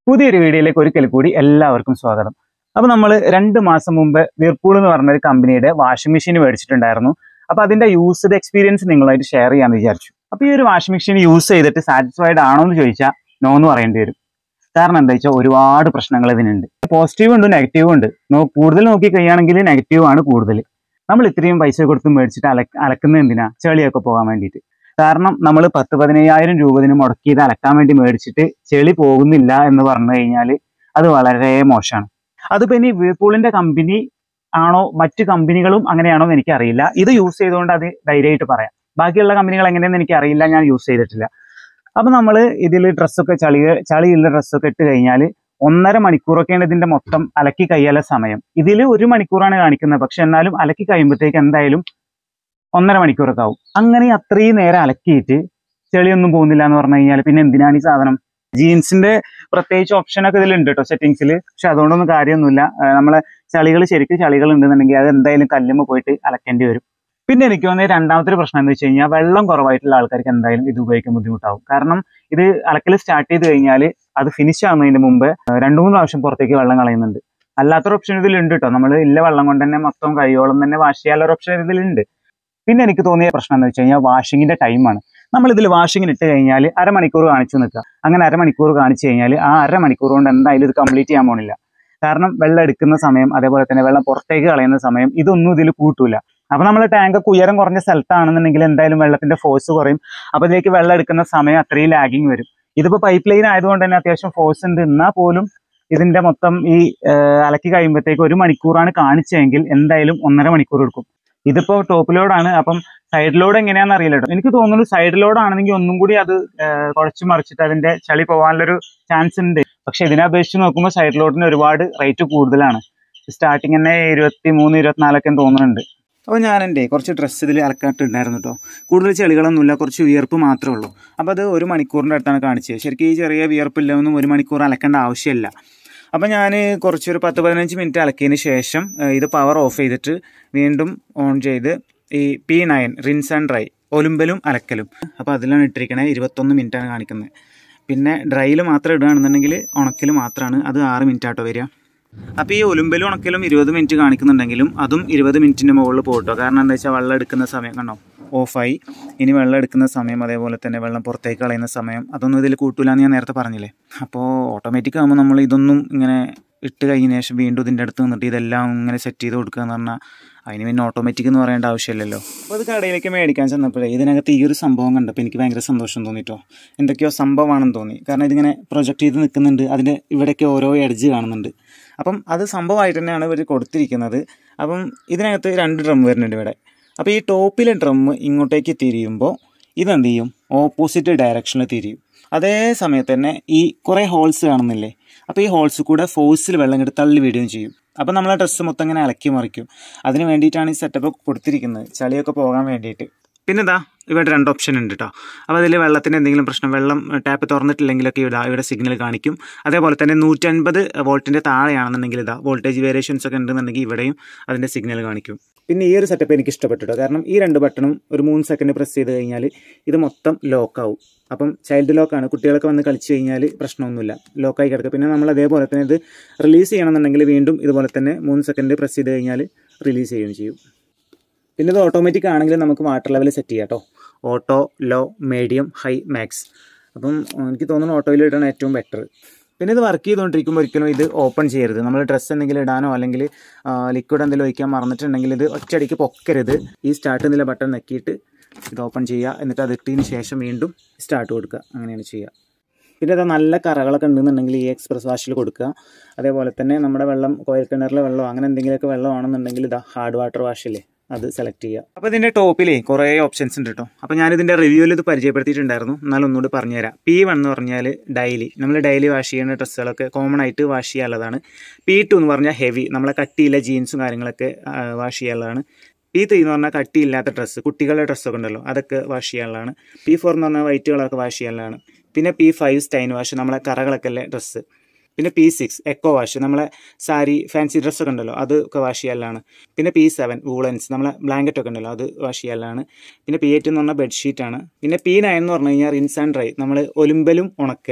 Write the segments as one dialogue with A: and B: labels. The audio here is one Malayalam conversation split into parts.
A: പുതിയൊരു വീഡിയോയിലേക്ക് ഒരിക്കൽ കൂടി എല്ലാവർക്കും സ്വാഗതം അപ്പോൾ നമ്മൾ രണ്ട് മാസം മുമ്പ് വിർപൂൾ എന്ന് പറഞ്ഞ ഒരു കമ്പനിയുടെ വാഷിംഗ് മെഷീൻ മേടിച്ചിട്ടുണ്ടായിരുന്നു അപ്പോൾ അതിന്റെ യൂസ്ഡ് എക്സ്പീരിയൻസ് നിങ്ങളായിട്ട് ഷെയർ ചെയ്യാമെന്ന് വിചാരിച്ചു അപ്പോൾ ഈ ഒരു വാഷിംഗ് മെഷീൻ യൂസ് ചെയ്തിട്ട് സാറ്റിസ്ഫൈഡ് ആണോ എന്ന് ചോദിച്ചാൽ നോ എന്ന് പറയേണ്ടി വരും കാരണം എന്താ വെച്ചാൽ ഒരുപാട് പ്രശ്നങ്ങൾ ഇതിനുണ്ട് പോസിറ്റീവ് ഉണ്ട് നെഗറ്റീവ് ഉണ്ട് നോ കൂടുതൽ നോക്കി കഴിയുകയാണെങ്കിൽ നെഗറ്റീവ് ആണ് കൂടുതൽ നമ്മൾ ഇത്രയും പൈസ കൊടുത്ത് മേടിച്ചിട്ട് അലക്ക് അലക്കുന്നത് എന്തിനാ ചെളിയൊക്കെ പോകാൻ വേണ്ടിയിട്ട് കാരണം നമ്മൾ പത്ത് പതിനയ്യായിരം രൂപ ഇതിന് മുടക്കി ഇത് അലക്കാൻ വേണ്ടി മേടിച്ചിട്ട് ചെളി പോകുന്നില്ല എന്ന് പറഞ്ഞു കഴിഞ്ഞാൽ അത് വളരെ മോശമാണ് അതിപ്പോ ഇനി വീർപൂളിന്റെ കമ്പനി ആണോ മറ്റു കമ്പനികളും അങ്ങനെയാണോ എന്ന് എനിക്കറിയില്ല ഇത് യൂസ് ചെയ്തുകൊണ്ട് അത് ധൈര്യമായിട്ട് പറയാം ബാക്കിയുള്ള കമ്പനികൾ എങ്ങനെയെന്ന് എനിക്കറിയില്ല ഞാൻ യൂസ് ചെയ്തിട്ടില്ല അപ്പൊ നമ്മൾ ഇതിൽ ഡ്രസ്സൊക്കെ ചളി ചളിയുള്ള ഡ്രസ്സൊക്കെ ഇട്ട് കഴിഞ്ഞാൽ ഒന്നര മണിക്കൂറൊക്കെയാണ് ഇതിന്റെ മൊത്തം അലക്കി കഴിയാനുള്ള സമയം ഇതിൽ ഒരു മണിക്കൂറാണ് കാണിക്കുന്നത് പക്ഷെ എന്നാലും അലക്കി കഴിയുമ്പോഴത്തേക്ക് എന്തായാലും ഒന്നര മണിക്കൂറൊക്കെ ആവും അങ്ങനെ അത്രയും നേരം അലക്കിയിട്ട് ചെളിയൊന്നും പോകുന്നില്ല എന്ന് പറഞ്ഞു കഴിഞ്ഞാൽ പിന്നെ എന്തിനാണ് ഈ സാധനം ജീൻസിന്റെ പ്രത്യേകിച്ച് ഓപ്ഷനൊക്കെ ഇതിലുണ്ട് കേട്ടോ സെറ്റിങ്സിൽ പക്ഷെ അതുകൊണ്ടൊന്നും കാര്യമൊന്നുമില്ല ആ, നമ്മളെ ചളികൾ ശരിക്കും ചളികൾ ഉണ്ടെന്നുണ്ടെങ്കിൽ അത് എന്തായാലും കല്ലുമ്മ പോയിട്ട് അലക്കേണ്ടി വരും പിന്നെ എനിക്ക് തോന്നിയ രണ്ടാമത്തെ ഒരു പ്രശ്നം എന്ന് വെച്ച് കഴിഞ്ഞാൽ വെള്ളം കുറവായിട്ടുള്ള ആൾക്കാർക്ക് എന്തായാലും ഇത് ഉപയോഗിക്കാൻ ബുദ്ധിമുട്ടാവും കാരണം ഇത് അലക്കൽ സ്റ്റാർട്ട് ചെയ്ത് കഴിഞ്ഞാൽ അത് ഫിനിഷ് ആവുന്നതിന് മുമ്പ് ആ, രണ്ട് മൂന്ന് പ്രാവശ്യം പുറത്തേക്ക് വെള്ളം കളയുന്നുണ്ട് അല്ലാത്തൊരു ഓപ്ഷൻ ഇതിലുണ്ട് കേട്ടോ നമ്മൾ ഇല്ല വെള്ളം കൊണ്ട് തന്നെ മൊത്തം കഴിയോളം തന്നെ വാഷ് ചെയ്യാനുള്ള ഒരു ഓപ്ഷൻ ഇതിലുണ്ട് പിന്നെ എനിക്ക് തോന്നിയ പ്രശ്നം എന്ന് വെച്ച് കഴിഞ്ഞാൽ വാഷിങ്ങിന്റെ ടൈമാണ് നമ്മൾ ഇതിൽ വാഷിങ്ങിന് ഇട്ട് കഴിഞ്ഞാൽ അരമണിക്കൂർ കാണിച്ചു നിൽക്കുക അങ്ങനെ അരമണിക്കൂർ കാണിച്ചു കഴിഞ്ഞാൽ ആ അരമണിക്കൂർ കൊണ്ട് എന്തായാലും ഇത് കംപ്ലീറ്റ് ചെയ്യാൻ പോണില്ല കാരണം വെള്ളം എടുക്കുന്ന സമയം അതേപോലെ തന്നെ വെള്ളം പുറത്തേക്ക് കളയുന്ന സമയം ഇതൊന്നും ഇതിൽ കൂട്ടൂല അപ്പൊ നമ്മൾ ടാങ്കൊക്കെ ഉയരം കുറഞ്ഞ സ്ഥലത്താണെന്നുണ്ടെങ്കിൽ എന്തായാലും വെള്ളത്തിന്റെ ഫോഴ്സ് കുറയും അപ്പൊ ഇതിലേക്ക് വെള്ളം എടുക്കുന്ന സമയം അത്രയും ലാഗിങ് വരും ഇതിപ്പോ പൈപ്പ് ലൈൻ ആയതുകൊണ്ട് തന്നെ അത്യാവശ്യം ഫോഴ്സ് ഉണ്ട് എന്നാൽ പോലും ഇതിന്റെ മൊത്തം ഈ ആ, അലക്കി കഴിയുമ്പോഴത്തേക്ക് ഒരു മണിക്കൂറാണ് കാണിച്ചതെങ്കിൽ എന്തായാലും ഒന്നര മണിക്കൂർ എടുക്കും ഇതിപ്പോ ടോപ്പ് ലോഡാണ് അപ്പം സൈഡ് ലോഡ് എങ്ങനെയാണെന്ന് അറിയില്ല കേട്ടോ എനിക്ക് തോന്നുന്നു സൈഡ് ലോഡ് ആണെങ്കിൽ ഒന്നും കൂടി അത് ആ, കുഴച്ച് മറിച്ചിട്ട് അതിന്റെ ചളി പോകാനുള്ളൊരു ചാൻസ് ഉണ്ട് പക്ഷെ ഇതിനെ അപേക്ഷിച്ച് നോക്കുമ്പോൾ സൈഡ് ലോഡിന് ഒരുപാട് റേറ്റ് കൂടുതലാണ് സ്റ്റാർട്ടിങ് തന്നെ ഇരുപത്തി മൂന്ന് ഇരുപത്തിനാലൊക്കെ തോന്നുന്നുണ്ട് അപ്പോൾ ഞാൻ എൻ്റെ കുറച്ച് ഡ്രസ്സ് ഇതിൽ അലക്കാട്ടുണ്ടായിരുന്നു കേട്ടോ കൂടുതൽ ചെളികളൊന്നുമില്ല കുറച്ച് വിയർപ്പ് മാത്രമേ ഉള്ളൂ അപ്പോൾ അത് ഒരു മണിക്കൂറിൻ്റെ അടുത്താണ് കാണിച്ചത് ശരിക്കും ഈ ചെറിയ വിയർപ്പില്ലൊന്നും ഒരു മണിക്കൂർ അലക്കേണ്ട ആവശ്യമില്ല അപ്പോൾ ഞാൻ കുറച്ചൊരു പത്ത് പതിനഞ്ച് മിനിറ്റ് അലക്കിയതിന് ശേഷം ഏഹ്, ഇത് പവർ ഓഫ് ചെയ്തിട്ട് വീണ്ടും ഓൺ ചെയ്ത് ഈ P nine rinse and dry ഒലുമ്പലും അലക്കലും അപ്പോൾ അതിലാണ് ഇട്ടിരിക്കണേ ഇരുപത്തൊന്ന് മിനിറ്റാണ് കാണിക്കുന്നത് പിന്നെ ഡ്രൈയിൽ മാത്രം ഇടുകയാണെന്നുണ്ടെങ്കിൽ ഉണക്കൽ മാത്രമാണ് അത് ആറ് മിനിറ്റ് ആട്ടോ വരിക അപ്പോൾ ഈ ഒലുമ്പലും ഉണക്കലും ഇരുപത് മിനിറ്റ് കാണിക്കുന്നുണ്ടെങ്കിലും അതും ഇരുപത് മിനിറ്റിന് മുകളിൽ പോകട്ടോ കാരണം എന്താ വെച്ചാൽ വെള്ളം എടുക്കുന്ന സമയം കണ്ടോ ഓഫായി ഇനി വെള്ളം എടുക്കുന്ന സമയം അതേപോലെ തന്നെ വെള്ളം പുറത്തേക്ക് കളയുന്ന സമയം അതൊന്നും ഇതിൽ കൂട്ടൂലെന്ന് ഞാൻ നേരത്തെ പറഞ്ഞില്ലേ അപ്പോൾ ഓട്ടോമാറ്റിക് ആകുമ്പോൾ നമ്മൾ ഇതൊന്നും ഇങ്ങനെ ഇട്ട് കഴിഞ്ഞ ശേഷം വീണ്ടും ഇതിൻ്റെ അടുത്ത് നിന്നിട്ട് ഇതെല്ലാം ഇങ്ങനെ സെറ്റ് ചെയ്ത് കൊടുക്കുക എന്ന് പറഞ്ഞാൽ അതിന് പിന്നെ ഓട്ടോമാറ്റിക് എന്ന് പറയേണ്ട ആവശ്യമില്ലല്ലോ അപ്പോൾ അത് കടയിലേക്ക് മേടിക്കാൻ ചെന്നപ്പോഴേ ഇതിനകത്ത് ഈ ഒരു സംഭവം കണ്ടപ്പോൾ എനിക്ക് ഭയങ്കര സന്തോഷം തോന്നിട്ടോ എന്തൊക്കെയോ സംഭവമാണെന്ന് തോന്നി കാരണം ഇതിങ്ങനെ പ്രൊജക്റ്റ് ചെയ്ത് നിൽക്കുന്നുണ്ട് അതിൻ്റെ ഇവിടെയൊക്കെ ഓരോ എഡ്ജ് കാണുന്നുണ്ട് അപ്പം അത് സംഭവമായിട്ട് തന്നെയാണ് ഇവർ കൊടുത്തിരിക്കുന്നത് അപ്പം ഇതിനകത്ത് രണ്ട് ഡ്രം വരുന്നുണ്ട് ഇവിടെ അപ്പോൾ ഈ ടോപ്പിലെ ഡ്രം ഇങ്ങോട്ടേക്ക് തിരിയുമ്പോൾ ഇതെന്ത് ചെയ്യും ഓപ്പോസിറ്റ് ഡയറക്ഷനിൽ തിരിയും അതേ സമയത്ത് തന്നെ ഈ കുറേ ഹോൾസ് കാണുന്നില്ലേ അപ്പോൾ ഈ ഹോൾസ് കൂടെ ഫോഴ്സിൽ വെള്ളം ഇങ്ങോട്ട് തള്ളി വിടുകയും ചെയ്യും അപ്പോൾ നമ്മളെ ഡ്രസ്സ് മൊത്തം ഇങ്ങനെ അലക്കി മറിക്കും അതിന് വേണ്ടിയിട്ടാണ് ഈ സെറ്റപ്പ് കൊടുത്തിരിക്കുന്നത് ചളിയൊക്കെ പോകാൻ വേണ്ടിയിട്ട് പിന്നെ ഇതാ ഇവിടെ രണ്ട് ഓപ്ഷൻ ഉണ്ട് കേട്ടോ അപ്പോൾ അതിൽ വെള്ളത്തിന് എന്തെങ്കിലും പ്രശ്നം വെള്ളം ടാപ്പ് തുറന്നിട്ടില്ലെങ്കിലൊക്കെ ഇവിടെ ഇവിടെ സിഗ്നൽ കാണിക്കും അതേപോലെ തന്നെ നൂറ്റൻപത് വോൾട്ടിൻ്റെ താഴെയാണെന്നുണ്ടെങ്കിൽ ഇതാ വോൾട്ടേജ് വേരിയേഷൻസ് ഒക്കെ ഉണ്ടെന്നുണ്ടെങ്കിൽ ഇവിടെയും അതിൻ്റെ സിഗ്നൽ കാണിക്കും പിന്നെ ഈ ഒരു സെറ്റപ്പ് എനിക്ക് ഇഷ്ടപ്പെട്ടു കേട്ടോ കാരണം ഈ രണ്ട് ബട്ടണും ഒരു മൂന്ന് സെക്കൻഡ് പ്രസ് ചെയ്ത് കഴിഞ്ഞാൽ ഇത് മൊത്തം ലോക്കാവും അപ്പം ചൈൽഡ് ലോക്കാണ് കുട്ടികളൊക്കെ വന്ന് കളിച്ച് കഴിഞ്ഞാൽ പ്രശ്നമൊന്നുമില്ല ലോക്കായി കിടക്കുക പിന്നെ നമ്മൾ അതേപോലെ തന്നെ ഇത് റിലീസ് ചെയ്യണമെന്നുണ്ടെങ്കിൽ വീണ്ടും ഇതുപോലെ തന്നെ മൂന്ന് സെക്കൻഡ് പ്രസ് ചെയ്ത് കഴിഞ്ഞാൽ റിലീസ് ചെയ്യുകയും ചെയ്യും പിന്നെ ഇത് ഓട്ടോമാറ്റിക് ആണെങ്കിൽ നമുക്ക് വാട്ടർ ലെവൽ സെറ്റ് ചെയ്യാം കേട്ടോ auto low medium high max അപ്പം എനിക്ക് തോന്നുന്നു ഓട്ടോയിൽ ഇടണം ഏറ്റവും ബെറ്റർ പിന്നെ ഇത് വർക്ക് ചെയ്തുകൊണ്ടിരിക്കുമ്പോൾ ഒരിക്കലും ഇത് ഓപ്പൺ ചെയ്യരുത് നമ്മൾ ഡ്രസ്സ് എന്തെങ്കിലും ഇടാനോ അല്ലെങ്കിൽ ലിക്വിഡ് എന്തെങ്കിലും ഒഴിക്കാൻ മറന്നിട്ടുണ്ടെങ്കിൽ ഇത് ഒറ്റയടിക്ക് പൊക്കരുത് ഈ സ്റ്റാർട്ട് എന്നുള്ള ബട്ടൺ നെക്കിയിട്ട് ഇത് ഓപ്പൺ ചെയ്യുക എന്നിട്ട് അത് ഇട്ടതിന് ശേഷം വീണ്ടും സ്റ്റാർട്ട് കൊടുക്കുക അങ്ങനെയാണ് ചെയ്യുക പിന്നെ അത് നല്ല കറകളൊക്കെ ഉണ്ടെന്നുണ്ടെങ്കിൽ ഈ എക്സ്പ്രസ് വാഷിൽ കൊടുക്കുക അതേപോലെ തന്നെ നമ്മുടെ വെള്ളം കോയൽ കിണറിലെ വെള്ളം അങ്ങനെ എന്തെങ്കിലുമൊക്കെ വെള്ളമാണെന്നുണ്ടെങ്കിൽ ഇതാ ഹാർഡ് വാട്ടർ വാഷില്ലേ അത് സെലക്ട് ചെയ്യുക അപ്പോൾ ഇതിൻ്റെ ടോപ്പിലേ കുറേ ഓപ്ഷൻസ് ഉണ്ട് കേട്ടോ അപ്പോൾ ഞാൻ ഇതിൻ്റെ റിവ്യൂവിൽ ഇത് പരിചയപ്പെടുത്തിയിട്ടുണ്ടായിരുന്നു എന്നാലും ഒന്നുകൂടി പറഞ്ഞുതരാം പി വൺ എന്ന് പറഞ്ഞാൽ ഡെയിലി നമ്മൾ ഡെയിലി വാഷ് ചെയ്യുന്ന ഡ്രസ്സുകളൊക്കെ കോമൺ ആയിട്ട് വാഷ് ചെയ്യാനുള്ളതാണ് പി ടു എന്ന് പറഞ്ഞാൽ ഹെവി നമ്മളെ കട്ടിയില്ല ജീൻസും കാര്യങ്ങളൊക്കെ വാഷ് ചെയ്യാനുള്ളതാണ് പി ത്രീ എന്ന് പറഞ്ഞാൽ കട്ടിയില്ലാത്ത ഡ്രസ്സ് കുട്ടികളുടെ ഡ്രസ്സൊക്കെ ഉണ്ടല്ലോ അതൊക്കെ വാഷ് ചെയ്യാനുള്ളതാണ് പി ഫോർ എന്ന് പറഞ്ഞാൽ വൈറ്റ് കളറൊക്കെ വാഷ് ചെയ്യാനുള്ളതാണ് പിന്നെ പി ഫൈവ് സ്റ്റൈൻ വാഷ് നമ്മളെ കറകളൊക്കെ ഉള്ള ഡ്രസ്സ് പിന്നെ പി സിക്സ് എക്കോ വാഷ് നമ്മളെ സാരി ഫാൻസി ഡ്രസ്സൊക്കെ ഉണ്ടല്ലോ അതൊക്കെ വാഷ് ചെയ്യാനുള്ളതാണ് പിന്നെ പി സെവൻ വൂളൻസ് നമ്മളെ ബ്ലാങ്കറ്റ് ഒക്കെ ഉണ്ടല്ലോ അത് വാഷ് ചെയ്യാനുള്ളതാണ് പിന്നെ പി എയ്റ്റ് എന്ന് പറഞ്ഞാൽ ബെഡ്ഷീറ്റാണ് പിന്നെ പി നയൻ എന്ന് പറഞ്ഞു കഴിഞ്ഞാൽ റിൻസ് ആൻഡ് ഡ്രൈ നമ്മൾ ഒലുമ്പലും ഉണക്കലും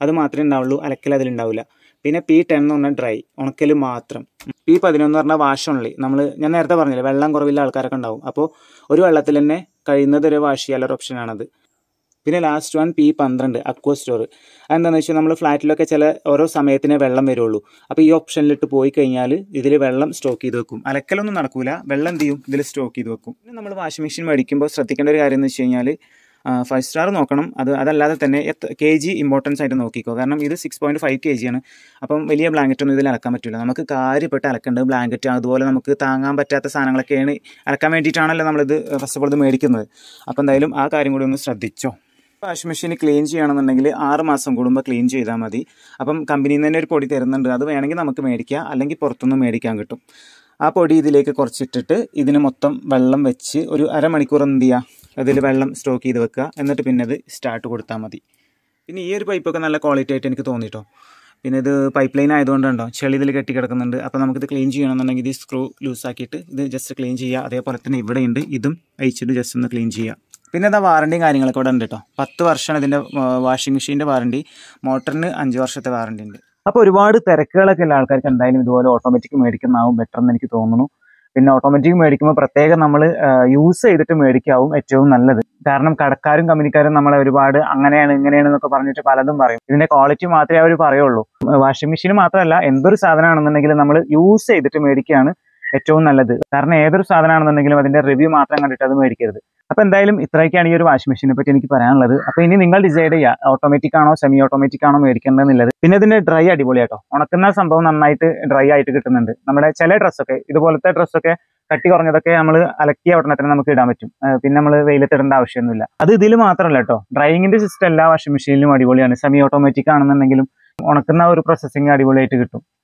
A: അത് മാത്രമേ ഉണ്ടാവുള്ളൂ അലക്കൽ അതിലുണ്ടാവില്ല പിന്നെ പി ടെൻ എന്ന് പറഞ്ഞാൽ ഡ്രൈ ഉണക്കൽ മാത്രം പി പതിനൊന്ന് പറഞ്ഞാൽ വാഷ് ഓൺലി നമ്മൾ ഞാൻ നേരത്തെ പറഞ്ഞില്ലേ വെള്ളം കുറവില്ല ആൾക്കാരൊക്കെ ഉണ്ടാവും അപ്പോൾ ഒരു വെള്ളത്തിൽ തന്നെ കഴിയുന്നത് വരെ വാഷ് ചെയ്യാനുള്ള ഓപ്ഷനാണത് പിന്നെ ലാസ്റ്റ് വൺ പി പന്ത്രണ്ട് അക്വ സ്റ്റോർ അതെന്താണെന്ന് വെച്ചാൽ നമ്മൾ ഫ്ലാറ്റിലൊക്കെ ചില ഓരോ സമയത്തിനേ വെള്ളം വരുള്ളൂ അപ്പോൾ ഈ ഓപ്ഷനിലിട്ട് പോയി കഴിഞ്ഞാൽ ഇതിൽ വെള്ളം സ്റ്റോക്ക് ചെയ്ത് വെക്കും അലക്കലൊന്നും നടക്കൂല വെള്ളം എന്ത് ചെയ്യും ഇതിൽ സ്റ്റോക്ക് ചെയ്ത് വെക്കും പിന്നെ നമ്മൾ വാഷിംഗ് മെഷീൻ മേടിക്കുമ്പോൾ ശ്രദ്ധിക്കേണ്ട ഒരു കാര്യം എന്ന് വെച്ച് കഴിഞ്ഞാൽ ഫൈവ് സ്റ്റാർ നോക്കണം അത് അതല്ലാതെ തന്നെ കെ ജി ഇമ്പോർട്ടൻസ് ആയിട്ട് നോക്കിക്കോ കാരണം ഇത് സിക്സ് പോയിൻറ്റ് ഫൈവ് കെ ജിയാണ് അപ്പം വലിയ ബ്ലാങ്കറ്റ് ഒന്നും ഇതിൽ അലക്കാൻ പറ്റില്ല നമുക്ക് കാര്യപ്പെട്ട് അലക്കേണ്ടത് ബ്ലാങ്കറ്റ് അതുപോലെ നമുക്ക് താങ്ങാൻ പറ്റാത്ത സാധനങ്ങളൊക്കെയാണ് അലക്കാൻ വേണ്ടിയിട്ടാണല്ലോ നമ്മളിത് ഫസ്റ്റ് ഓഫ് ഓൾ ഇത് മേടിക്കുന്നത് അപ്പോൾ എന്തായാലും ആ കാര്യം കൂടി ഒന്ന് ശ്രദ്ധിച്ചോ വാഷിംഗ് മെഷീൻ ക്ലീൻ ചെയ്യണമെന്നുണ്ടെങ്കിൽ ആറ് മാസം കൂടുമ്പോൾ ക്ലീൻ ചെയ്താൽ മതി അപ്പം കമ്പനിയിൽ നിന്ന് തന്നെ ഒരു പൊടി തരുന്നുണ്ട് അത് വേണമെങ്കിൽ നമുക്ക് മേടിക്കാം അല്ലെങ്കിൽ പുറത്തുനിന്ന് മേടിക്കാൻ കിട്ടും ആ പൊടി ഇതിലേക്ക് കുറച്ചിട്ടിട്ട് ഇതിന് മൊത്തം വെള്ളം വെച്ച് ഒരു അരമണിക്കൂർ എന്ത് ചെയ്യുക അതിൽ വെള്ളം സ്റ്റോക്ക് ചെയ്ത് വെക്കുക എന്നിട്ട് പിന്നെ അത് സ്റ്റാർട്ട് കൊടുത്താൽ മതി പിന്നെ ഈ ഒരു പൈപ്പൊക്കെ നല്ല ക്വാളിറ്റി ആയിട്ട് എനിക്ക് തോന്നിട്ടോ പിന്നെ ഇത് പൈപ്പ് ലൈൻ ആയതുകൊണ്ടുണ്ടോ ചെളി ഇതിൽ കെട്ടി കിടക്കുന്നുണ്ട് അപ്പോൾ നമുക്കിത് ക്ലീൻ ചെയ്യണമെന്നുണ്ടെങ്കിൽ ഇത് സ്ക്രൂ ലൂസാക്കിയിട്ട് ഇത് ജസ്റ്റ് ക്ലീൻ ചെയ്യുക അതേപോലെ തന്നെ ഇവിടെയുണ്ട് ഇതും അയച്ചിട്ട് ജസ്റ്റ് ഒന്ന് ക്ലീൻ ചെയ്യുക പിന്നെ എന്താ വാറണ്ടിയും കാര്യങ്ങളൊക്കെ ഇവിടെ ഉണ്ട് കേട്ടോ പത്ത് വർഷമാണ് ഇതിൻ്റെ വാഷിംഗ് മെഷീൻ്റെ വാറണ്ടി മോട്ടറിന് അഞ്ച് വർഷത്തെ വാറണ്ടി ഉണ്ട് അപ്പോൾ ഒരുപാട് തിരക്കുകളൊക്കെ ഉള്ള ആൾക്കാർക്ക് എന്തായാലും ഇതുപോലെ ഓട്ടോമാറ്റിക് മേടിക്കുന്നതാവും ബെറ്റർ എന്ന് എനിക്ക് തോന്നുന്നു പിന്നെ ഓട്ടോമാറ്റിക് മേടിക്കുമ്പോൾ പ്രത്യേകം നമ്മൾ യൂസ് ചെയ്തിട്ട് മേടിക്കാവും ഏറ്റവും നല്ലത് കാരണം കടക്കാരും കമ്പനിക്കാരും നമ്മളെ ഒരുപാട് അങ്ങനെയാണ് ഇങ്ങനെയാണ് എന്നൊക്കെ പറഞ്ഞിട്ട് പലതും പറയും ഇതിന്റെ ക്വാളിറ്റി മാത്രമേ അവർ പറയുള്ളൂ വാഷിംഗ് മെഷീൻ മാത്രമല്ല എന്തൊരു സാധനമാണെന്നുണ്ടെങ്കിലും നമ്മൾ യൂസ് ചെയ്തിട്ട് മേടിക്കുകയാണ് ഏറ്റവും നല്ലത് കാരണം ഏതൊരു സാധനമാണെന്നുണ്ടെങ്കിലും അതിന്റെ റിവ്യൂ മാത്രം കണ്ടിട്ട് അത് മേടിക്കരുത് അപ്പൊ എന്തായാലും ഇത്രയൊക്കെയാണ് ഈ ഒരു വാഷിംഗ് മെഷീനെ പറ്റി എനിക്ക് പറയാനുള്ളത് അപ്പൊ ഇനി നിങ്ങൾ ഡിസൈഡ് ചെയ്യുക ഓട്ടോമാറ്റിക് ആണോ സെമി ഓട്ടോമാറ്റിക് ആണോ മേടിക്കേണ്ടതെന്നുള്ളത് പിന്നെ ഇതിന്റെ ഡ്രൈ അടിപൊളിയാട്ടോ ഉണക്കുന്ന സംഭവം നന്നായിട്ട് ഡ്രൈ ആയിട്ട് കിട്ടുന്നുണ്ട് നമ്മുടെ ചില ഡ്രസ്സൊക്കെ ഇതുപോലത്തെ ഡ്രസ്സൊക്കെ കട്ടി കുറഞ്ഞതൊക്കെ നമ്മൾ അലക്കിയ ഉടനെ തന്നെ നമുക്ക് ഇടാൻ പറ്റും ആ, പിന്നെ നമ്മൾ വെയിലത്തിടേണ്ട ആവശ്യമൊന്നുമില്ല അത് ഇതിൽ മാത്രമല്ല കേട്ടോ ഡ്രൈയിങ്ങിന്റെ സിസ്റ്റം എല്ലാ വാഷിംഗ് മെഷീനിലും അടിപൊളിയാണ് സെമി ഓട്ടോമാറ്റിക് ആണെന്നുണ്ടെങ്കിലും ഉണക്കുന്ന ഒരു പ്രോസസ്സിങ് അടിപൊളിയായിട്ട് കിട്ടും